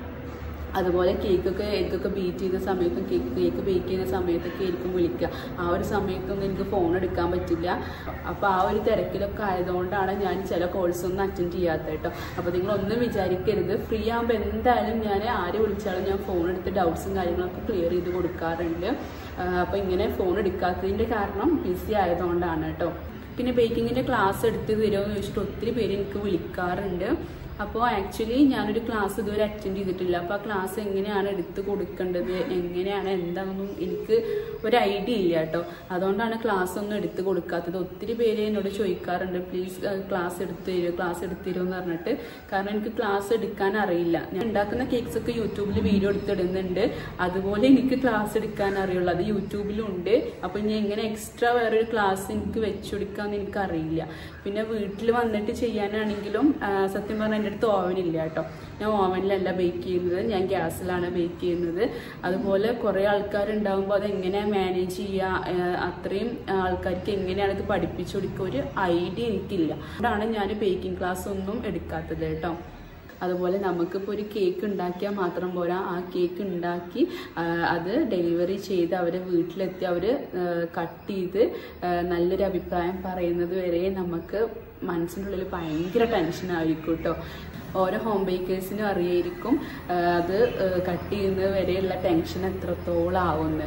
അതുപോലെ കേക്കൊക്കെ എഗ്ഗൊക്കെ ബീറ്റ് ചെയ്യുന്ന സമയത്തും കേക്ക് കേക്ക് ബേക്ക് ചെയ്യുന്ന സമയത്തൊക്കെ ആയിരിക്കും വിളിക്കുക ആ ഒരു സമയത്തൊന്നും എനിക്ക് ഫോൺ എടുക്കാൻ പറ്റില്ല അപ്പോൾ ആ ഒരു തിരക്കിലൊക്കെ ആയതുകൊണ്ടാണ് ഞാൻ ചില കോഴ്സ് ഒന്നും അറ്റൻഡ് ചെയ്യാത്തത് കേട്ടോ അപ്പോൾ നിങ്ങളൊന്നും വിചാരിക്കരുത് ഫ്രീ ആകുമ്പോൾ എന്തായാലും ഞാൻ ആര് വിളിച്ചാലും ഞാൻ ഫോൺ എടുത്ത് ഡൗട്ട്സും കാര്യങ്ങളൊക്കെ ക്ലിയർ ചെയ്ത് കൊടുക്കാറുണ്ട് അപ്പോൾ ഇങ്ങനെ ഫോൺ എടുക്കാത്തതിൻ്റെ കാരണം ബിസി ആയതുകൊണ്ടാണ് കേട്ടോ പിന്നെ ബേക്കിങ്ങിൻ്റെ ക്ലാസ് എടുത്ത് തരുമോ എന്ന് ചോദിച്ചിട്ട് ഒത്തിരി പേര് എനിക്ക് വിളിക്കാറുണ്ട് അപ്പോൾ ആക്ച്വലി ഞാനൊരു ക്ലാസ് ഇതുവരെ അറ്റൻഡ് ചെയ്തിട്ടില്ല അപ്പോൾ ആ ക്ലാസ് എങ്ങനെയാണ് എടുത്ത് കൊടുക്കേണ്ടത് എങ്ങനെയാണ് എന്താണെന്നും എനിക്ക് ഒരു ഐഡിയ ഇല്ല കേട്ടോ അതുകൊണ്ടാണ് ക്ലാസ് ഒന്നും എടുത്ത് കൊടുക്കാത്തത് ഒത്തിരി പേര് എന്നോട് ചോദിക്കാറുണ്ട് പ്ലീസ് ക്ലാസ് എടുത്ത് തരുമോ ക്ലാസ് എടുത്ത് തരുമോ എന്ന് പറഞ്ഞിട്ട് കാരണം എനിക്ക് ക്ലാസ് എടുക്കാൻ അറിയില്ല ഞാൻ ഉണ്ടാക്കുന്ന കേക്ക്സ് ഒക്കെ യൂട്യൂബിൽ വീഡിയോ എടുത്തിടുന്നുണ്ട് അതുപോലെ എനിക്ക് ക്ലാസ് എടുക്കാൻ അറിയുള്ളൂ അത് യൂട്യൂബിലും ഉണ്ട് അപ്പോൾ ഇനി എങ്ങനെ എക്സ്ട്രാ വേറൊരു ക്ലാസ് എനിക്ക് വെച്ചുകൊടുക്കാമെന്ന് എനിക്കറിയില്ല പിന്നെ വീട്ടിൽ വന്നിട്ട് ചെയ്യാനാണെങ്കിലും ആ, സത്യം പറഞ്ഞാൽ എൻ്റെ അടുത്ത് ഓവനില്ല കേട്ടോ ഞാൻ ഓവനിലല്ല ബേക്ക് ചെയ്യുന്നത് ഞാൻ ഗ്യാസിലാണ് ബേക്ക് ചെയ്യുന്നത് അതുപോലെ കുറേ ആൾക്കാരുണ്ടാകുമ്പോൾ അത് എങ്ങനെ മാനേജ് ചെയ്യുക ആ, അത്രയും ആൾക്കാർക്ക് എങ്ങനെയാണ് ഇത് പഠിപ്പിച്ചു കൊടുക്കുക ഒരു ഐഡിയ എനിക്കില്ല അതുകൊണ്ടാണ് ഞാൻ ബേക്കിംഗ് ക്ലാസ് ഒന്നും എടുക്കാത്തത് കേട്ടോ അതുപോലെ നമുക്കിപ്പോൾ ഒരു കേക്ക് ഉണ്ടാക്കിയാൽ മാത്രം പോരാ ആ കേക്ക് ഉണ്ടാക്കി ആ, അത് ഡെലിവറി ചെയ്ത് അവരെ വീട്ടിലെത്തി അവർ കട്ട് ചെയ്ത് ആ, നല്ലൊരു അഭിപ്രായം പറയുന്നത് വരെ നമുക്ക് മനസ്സിൻ്റെ ഉള്ളിൽ ഭയങ്കര ടെൻഷനായിരിക്കും കേട്ടോ ഓരോ ഹോം ബേക്കേഴ്സിനും അറിയായിരിക്കും ആ, അത് കട്ട് ചെയ്യുന്നത് വരെയുള്ള ടെൻഷൻ എത്രത്തോളം ആവുമെന്ന്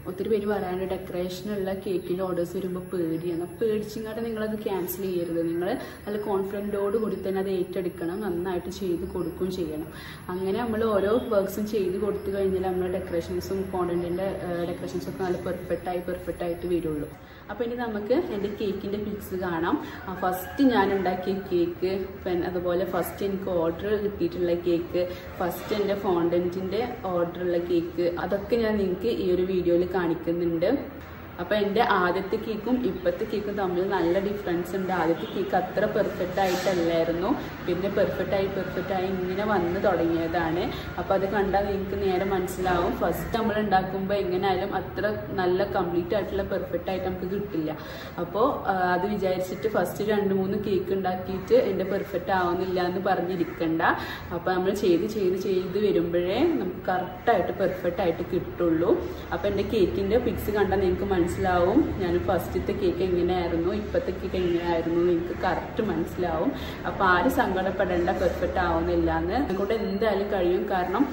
ഒത്തിരി പേര് പറയാണ്ട് ഡെക്കറേഷനുള്ള കേക്കിൻ്റെ ഓർഡേഴ്സ് വരുമ്പോൾ പേടിയാണ് അപ്പോൾ പേടിച്ചിങ്ങാട്ട് നിങ്ങളത് ക്യാൻസൽ ചെയ്യരുത് നിങ്ങൾ നല്ല കോൺഫിഡൻറ്റോട് കൂടി തന്നെ അത് ഏറ്റെടുക്കണം നന്നായിട്ട് ചെയ്ത് കൊടുക്കുകയും ചെയ്യണം അങ്ങനെ നമ്മൾ ഓരോ വർക്ക്സും ചെയ്ത് കൊടുത്തു കഴിഞ്ഞാൽ നമ്മൾ ഡെക്കറേഷൻസും കോണ്ടൻറ്റിൻ്റെ ഡെക്കറേഷൻസും ഒക്കെ നല്ല പെർഫെക്റ്റായി പെർഫെക്റ്റായിട്ട് വരുള്ളൂ അപ്പോൾ ഇനി നമുക്ക് എൻ്റെ കേക്കിൻ്റെ പിക്സ് കാണാം ഫസ്റ്റ് ഞാൻ ഉണ്ടാക്കിയ കേക്ക് പിന്നെ അതുപോലെ ഫസ്റ്റ് എനിക്ക് ഓർഡർ കിട്ടിയിട്ടുള്ള കേക്ക് ഫസ്റ്റ് എൻ്റെ ഫോണ്ടൻറ്റിൻ്റെ ഓർഡറുള്ള കേക്ക് അതൊക്കെ ഞാൻ നിങ്ങൾക്ക് ഈ ഒരു വീഡിയോയിൽ കാണിക്കുന്നുണ്ട് അപ്പോൾ എൻ്റെ ആദ്യത്തെ കേക്കും ഇപ്പോഴത്തെ കേക്കും തമ്മിൽ നല്ല ഡിഫറൻസ് ഉണ്ട് ആദ്യത്തെ കേക്ക് അത്ര പെർഫെക്റ്റ് ആയിട്ടല്ലായിരുന്നു പിന്നെ പെർഫെക്റ്റ് ആയി പെർഫെക്റ്റ് ആയി ഇങ്ങനെ വന്ന് തുടങ്ങിയതാണ് അപ്പോൾ അത് കണ്ടാൽ നിങ്ങൾക്ക് നേരെ മനസ്സിലാവും ഫസ്റ്റ് നമ്മൾ ഉണ്ടാക്കുമ്പോൾ എങ്ങനെയായാലും അത്ര നല്ല കംപ്ലീറ്റ് ആയിട്ടുള്ള പെർഫെക്റ്റ് ആയിട്ട് നമുക്ക് കിട്ടില്ല അപ്പോൾ അത് വിചാരിച്ചിട്ട് ഫസ്റ്റ് രണ്ട് മൂന്ന് കേക്ക് ഉണ്ടാക്കിയിട്ട് എൻ്റെ പെർഫെക്റ്റ് ആവുന്നില്ല എന്ന് പറഞ്ഞിരിക്കണ്ട അപ്പോൾ നമ്മൾ ചെയ്ത് ചെയ്ത് ചെയ്ത് വരുമ്പോഴേ നമുക്ക് കറക്റ്റായിട്ട് പെർഫെക്റ്റ് ആയിട്ട് കിട്ടുള്ളൂ അപ്പോൾ എൻ്റെ കേക്കിൻ്റെ പിക്സ് കണ്ടാൽ നിങ്ങൾക്ക് മനസ്സിലാവും ഞാൻ ഫസ്റ്റത്തെ കേക്ക് എങ്ങനെയായിരുന്നു ഇപ്പോഴത്തെ കേക്ക് എങ്ങനെയായിരുന്നു എന്ന് നിങ്ങൾക്ക് കറക്റ്റ് മനസ്സിലാവും അപ്പോൾ ആരും സങ്കടപ്പെടേണ്ട പെർഫെക്റ്റ് ആവുന്നില്ല എന്ന് കൊണ്ട് എന്തായാലും കഴിയും കാരണം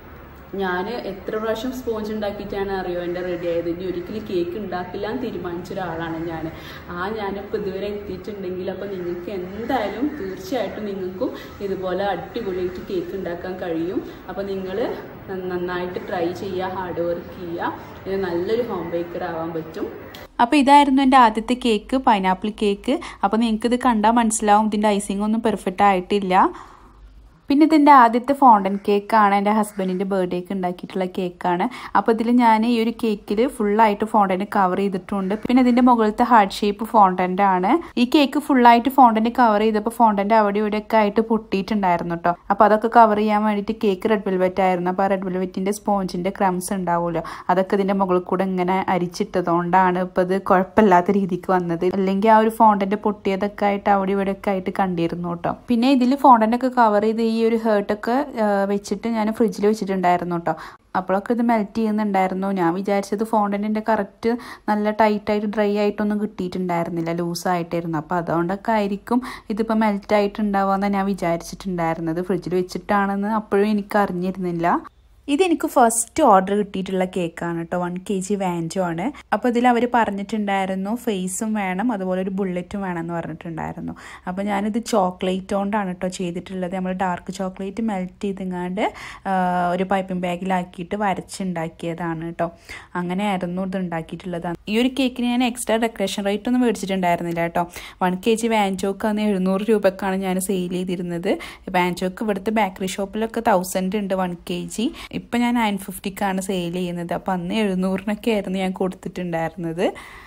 ഞാൻ എത്ര പ്രാവശ്യം സ്പോഞ്ച് ഉണ്ടാക്കിയിട്ടാണ് അറിയോ എൻ്റെ റെഡി ആയത് ഇനി ഒരിക്കലും കേക്ക് ഉണ്ടാക്കില്ല എന്ന് തീരുമാനിച്ച ഒരാളാണ് ഞാൻ ആ ഞാനിപ്പോൾ ഇതുവരെ എത്തിയിട്ടുണ്ടെങ്കിൽ അപ്പോൾ നിങ്ങൾക്ക് എന്തായാലും തീർച്ചയായിട്ടും നിങ്ങൾക്കും ഇതുപോലെ അടിപൊളിയായിട്ട് കേക്ക് ഉണ്ടാക്കാൻ കഴിയും അപ്പോൾ നിങ്ങൾ നന്നായിട്ട് ട്രൈ ചെയ്യുക ഹാർഡ് വർക്ക് ചെയ്യുക ഇത് നല്ലൊരു ഹോം ബേക്കർ ആവാൻ പറ്റും അപ്പോൾ ഇതായിരുന്നു എൻ്റെ ആദ്യത്തെ കേക്ക് പൈനാപ്പിൾ കേക്ക് അപ്പോൾ നിങ്ങൾക്ക് ഇത് കണ്ടാൽ മനസ്സിലാവും ഇതിൻ്റെ ഐസിംഗ് ഒന്നും പെർഫെക്റ്റ് ആയിട്ടില്ല പിന്നെ ഇതിൻ്റെ ആദ്യത്തെ ഫോണ്ടൻ കേക്കാണ് എൻ്റെ ഹസ്ബൻഡിൻ്റെ ബർത്ത്ഡേക്ക് ഉണ്ടാക്കിയിട്ടുള്ള കേക്കാണ് അപ്പോൾ ഇതിൽ ഞാൻ ഈ ഒരു കേക്കിൽ ഫുള്ളായിട്ട് ഫോണ്ടന് കവർ ചെയ്തിട്ടുണ്ട് പിന്നെ ഇതിൻ്റെ മുകളിലത്തെ ഹാർട്ട് ഷേപ്പ് ഫോണ്ടൻ്റെ ആണ് ഈ കേക്ക് ഫുള്ളായിട്ട് ഫോണ്ടന് കവർ ചെയ്തപ്പോൾ ഫോണ്ടൻ്റെ അവിടെ ഇവിടെ ഒക്കെ ആയിട്ട് പൊട്ടിയിട്ടുണ്ടായിരുന്നു കേട്ടോ അപ്പോൾ അതൊക്കെ കവർ ചെയ്യാൻ വേണ്ടിയിട്ട് കേക്ക് റെഡ് വെൽവെറ്റ് ആയിരുന്നു അപ്പോൾ ആ റെഡ് വെൽവെറ്റിൻ്റെ സ്പോഞ്ചിൻ്റെ ക്രംസ് ഉണ്ടാവുമല്ലോ അതൊക്കെ ഇതിൻ്റെ മുകളിൽ കൂടെ ഇങ്ങനെ അരിച്ചിട്ടതുകൊണ്ടാണ് ഇപ്പോൾ ഇത് കുഴപ്പമില്ലാത്ത രീതിക്ക് വന്നത് അല്ലെങ്കിൽ ആ ഒരു ഫോണ്ടൻ്റെ പൊട്ടിയതൊക്കെ ആയിട്ട് അവിടെ ഇവിടെ ഒക്കെ ആയിട്ട് കണ്ടിരുന്നു കേട്ടോ പിന്നെ ഇതിൽ ഫോണ്ടൻ്റെ ഒക്കെ കവർ ചെയ്ത് ഈ ഒരു ഹേർട്ടൊക്കെ വെച്ചിട്ട് ഞാൻ ഫ്രിഡ്ജിൽ വെച്ചിട്ടുണ്ടായിരുന്നു കേട്ടോ അപ്പോഴൊക്കെ ഇത് മെൽറ്റ് ചെയ്യുന്നുണ്ടായിരുന്നു ഞാൻ വിചാരിച്ചത് ഫോണ്ടൻറ്റിൻ്റെ കറക്റ്റ് നല്ല ടൈറ്റായിട്ട് ഡ്രൈ ആയിട്ടൊന്നും കിട്ടിയിട്ടുണ്ടായിരുന്നില്ല ലൂസായിട്ടായിരുന്നു അപ്പോൾ അതുകൊണ്ടൊക്കെ ആയിരിക്കും ഇതിപ്പോൾ മെൽറ്റ് ആയിട്ടുണ്ടാവുമെന്ന് ഞാൻ വിചാരിച്ചിട്ടുണ്ടായിരുന്നത് ഫ്രിഡ്ജിൽ വെച്ചിട്ടാണെന്ന് അപ്പോഴും എനിക്ക് അറിഞ്ഞിരുന്നില്ല ഇതെനിക്ക് ഫസ്റ്റ് ഓർഡർ കിട്ടിയിട്ടുള്ള കേക്കാണ് കേട്ടോ വൺ കെ ജി വാൻജോ ആണ് അപ്പോൾ ഇതിൽ അവർ പറഞ്ഞിട്ടുണ്ടായിരുന്നു ഫേസും വേണം അതുപോലെ ഒരു ബുള്ളറ്റും വേണം എന്ന് പറഞ്ഞിട്ടുണ്ടായിരുന്നു അപ്പോൾ ഞാനിത് ചോക്ലേറ്റ് കൊണ്ടാണ് കേട്ടോ ചെയ്തിട്ടുള്ളത് നമ്മൾ ഡാർക്ക് ചോക്ലേറ്റ് മെൽറ്റ് ചെയ്തെങ്ങാണ്ട് ഒരു പൈപ്പിംഗ് ബാഗിലാക്കിയിട്ട് വരച്ചുണ്ടാക്കിയതാണ് കേട്ടോ അങ്ങനെയായിരുന്നു ഇത് ഉണ്ടാക്കിയിട്ടുള്ളത് ഈ ഒരു കേക്കിന് ഞാൻ എക്സ്ട്രാ ഡെക്കറേഷൻ റേറ്റ് ഒന്നും മേടിച്ചിട്ടുണ്ടായിരുന്നില്ല കേട്ടോ വൺ കെ ജി വാൻജോക്ക് അന്ന് എഴുന്നൂറ് രൂപക്കാണ് ഞാൻ സെയിൽ ചെയ്തിരുന്നത് വാൻജോക്ക് ഇവിടുത്തെ ബേക്കറി ഷോപ്പിലൊക്കെ തൗസൻഡ് ഉണ്ട് വൺ കെ ജി ഇപ്പം ഞാൻ നയൻ ഫിഫ്റ്റിക്കാണ് സെയിൽ ചെയ്യുന്നത് അപ്പം അന്ന് എഴുന്നൂറിനൊക്കെ ആയിരുന്നു ഞാൻ കൊടുത്തിട്ടുണ്ടായിരുന്നത്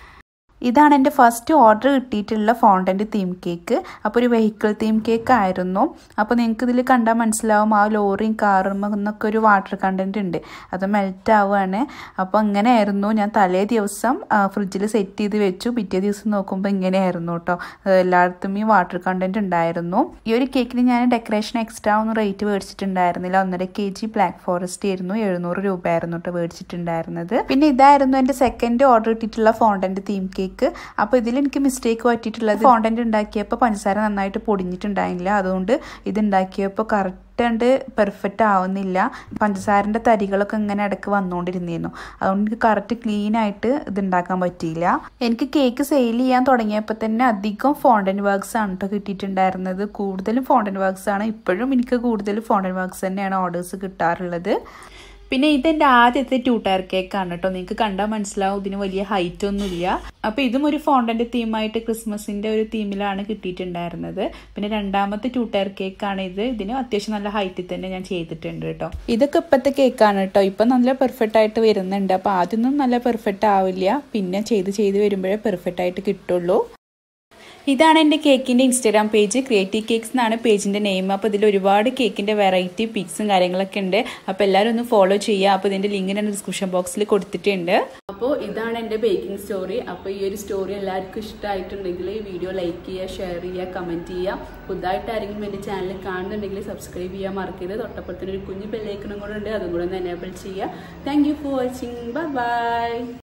ഇതാണ് എൻ്റെ ഫസ്റ്റ് ഓർഡർ കിട്ടിയിട്ടുള്ള ഫോണ്ടൻ്റ് തീം കേക്ക് അപ്പോൾ ഒരു വെഹിക്കിൾ തീം കേക്ക് ആയിരുന്നു അപ്പോൾ നിങ്ങൾക്ക് ഇതിൽ കണ്ടാൽ മനസ്സിലാവും ആ ലോറിയും കാറും എന്നൊക്കെ ഒരു വാട്ടർ കണ്ടൻറ്റ് ഉണ്ട് അത് മെൽറ്റ് ആവുകയാണ് അപ്പോൾ ഇങ്ങനെയായിരുന്നു ഞാൻ തലേ ദിവസം ഫ്രിഡ്ജിൽ സെറ്റ് ചെയ്ത് വെച്ചു പിറ്റേ ദിവസം നോക്കുമ്പോൾ ഇങ്ങനെയായിരുന്നു കേട്ടോ എല്ലായിടത്തും ഈ വാട്ടർ കണ്ടൻറ്റ് ഉണ്ടായിരുന്നു ഈ ഒരു കേക്കിന് ഞാൻ ഡെക്കറേഷൻ എക്സ്ട്രാ ഒന്നും റേറ്റ് മേടിച്ചിട്ടുണ്ടായിരുന്നില്ല ഒന്നര കെ ജി ബ്ലാക്ക് ഫോറസ്റ്റ് ആയിരുന്നു എഴുന്നൂറ് രൂപയായിരുന്നു കേട്ടോ മേടിച്ചിട്ടുണ്ടായിരുന്നത് പിന്നെ ഇതായിരുന്നു എൻ്റെ സെക്കൻഡ് ഓർഡർ കിട്ടിയിട്ടുള്ള ഫോണ്ടൻ്റ് തീം കേക്ക് കേക്ക് അപ്പോൾ ഇതിൽ എനിക്ക് മിസ്റ്റേക്ക് പറ്റിയിട്ടുള്ളത് ഫോണ്ടൻ്റ് ഉണ്ടാക്കിയപ്പോൾ പഞ്ചസാര നന്നായിട്ട് പൊടിഞ്ഞിട്ടുണ്ടായില്ല അതുകൊണ്ട് ഇത് ഉണ്ടാക്കിയപ്പോൾ കറക്റ്റ് കണ്ട് പെർഫെക്റ്റ് ആവുന്നില്ല പഞ്ചസാരൻ്റെ തരികളൊക്കെ ഇങ്ങനെ ഇടയ്ക്ക് വന്നുകൊണ്ടിരുന്നിരുന്നു അതുകൊണ്ട് എനിക്ക് കറക്റ്റ് ക്ലീൻ ആയിട്ട് ഇത് ഉണ്ടാക്കാൻ പറ്റിയില്ല എനിക്ക് കേക്ക് സെയിൽ ചെയ്യാൻ തുടങ്ങിയപ്പോൾ തന്നെ അധികം ഫോണ്ടൻ വർക്ക്സ് ആണ് കേട്ടോ കിട്ടിയിട്ടുണ്ടായിരുന്നത് കൂടുതലും ഫോണ്ടൻ വർക്ക്സ് ആണ് ഇപ്പോഴും എനിക്ക് കൂടുതൽ ഫോണ്ടൻ വർക്ക്സ് തന്നെയാണ് ഓർഡേഴ്സ് കിട്ടാറുള്ളത് പിന്നെ ഇതെൻ്റെ ആദ്യത്തെ ടൂ ടയർ കേക്കാണ് കേട്ടോ നിങ്ങൾക്ക് കണ്ടാൽ മനസ്സിലാവും ഇതിന് വലിയ ഹൈറ്റ് ഒന്നുമില്ല അപ്പോൾ ഇതും ഒരു ഫോണ്ടൻ്റെ തീമായിട്ട് ക്രിസ്മസിൻ്റെ ഒരു തീമിലാണ് കിട്ടിയിട്ടുണ്ടായിരുന്നത് പിന്നെ രണ്ടാമത്തെ ടൂ ടയർ കേക്കാണ് ഇത് ഇതിന് അത്യാവശ്യം നല്ല ഹൈറ്റിൽ തന്നെ ഞാൻ ചെയ്തിട്ടുണ്ട് കേട്ടോ ഇതൊക്കെ ഇപ്പോഴത്തെ കേക്കാണ് കേട്ടോ ഇപ്പം നല്ല പെർഫെക്റ്റ് ആയിട്ട് വരുന്നുണ്ട് അപ്പോൾ ആദ്യമൊന്നും നല്ല പെർഫെക്റ്റ് ആവില്ല പിന്നെ ചെയ്ത് ചെയ്ത് വരുമ്പോഴേ പെർഫെക്റ്റ് ആയിട്ട് കിട്ടുള്ളൂ ഇതാണ് എൻ്റെ കേക്കിൻ്റെ ഇൻസ്റ്റാഗ്രാം പേജ് ക്രിയേറ്റീവ് കേക്ക്സ് എന്നാണ് പേജിൻ്റെ നെയിം അപ്പോൾ ഇതിൽ ഒരുപാട് കേക്കിൻ്റെ വെറൈറ്റി പിക്സും കാര്യങ്ങളൊക്കെ ഉണ്ട് അപ്പോൾ എല്ലാവരും ഒന്ന് ഫോളോ ചെയ്യുക അപ്പോൾ ഇതിൻ്റെ ലിങ്ക് ഞാൻ ഡിസ്ക്രിപ്ഷൻ ബോക്സിൽ കൊടുത്തിട്ടുണ്ട് അപ്പോൾ ഇതാണ് എൻ്റെ ബേക്കിംഗ് സ്റ്റോറി അപ്പോൾ ഈ ഒരു സ്റ്റോറി എല്ലാവർക്കും ഇഷ്ടമായിട്ടുണ്ടെങ്കിൽ ഈ വീഡിയോ ലൈക്ക് ചെയ്യുക ഷെയർ ചെയ്യുക കമൻറ്റ് ചെയ്യുക പുതുതായിട്ട് ആരെങ്കിലും എൻ്റെ ചാനൽ കാണുന്നുണ്ടെങ്കിൽ സബ്സ്ക്രൈബ് ചെയ്യാൻ മറക്കരുത് തൊട്ടപ്പുറത്തിന് ഒരു കുഞ്ഞു ബെല്ലൈക്കണും കൂടെ ഉണ്ട് അതും കൂടെ ഒന്ന് എനേബിൾ ചെയ്യുക thank you for watching bye by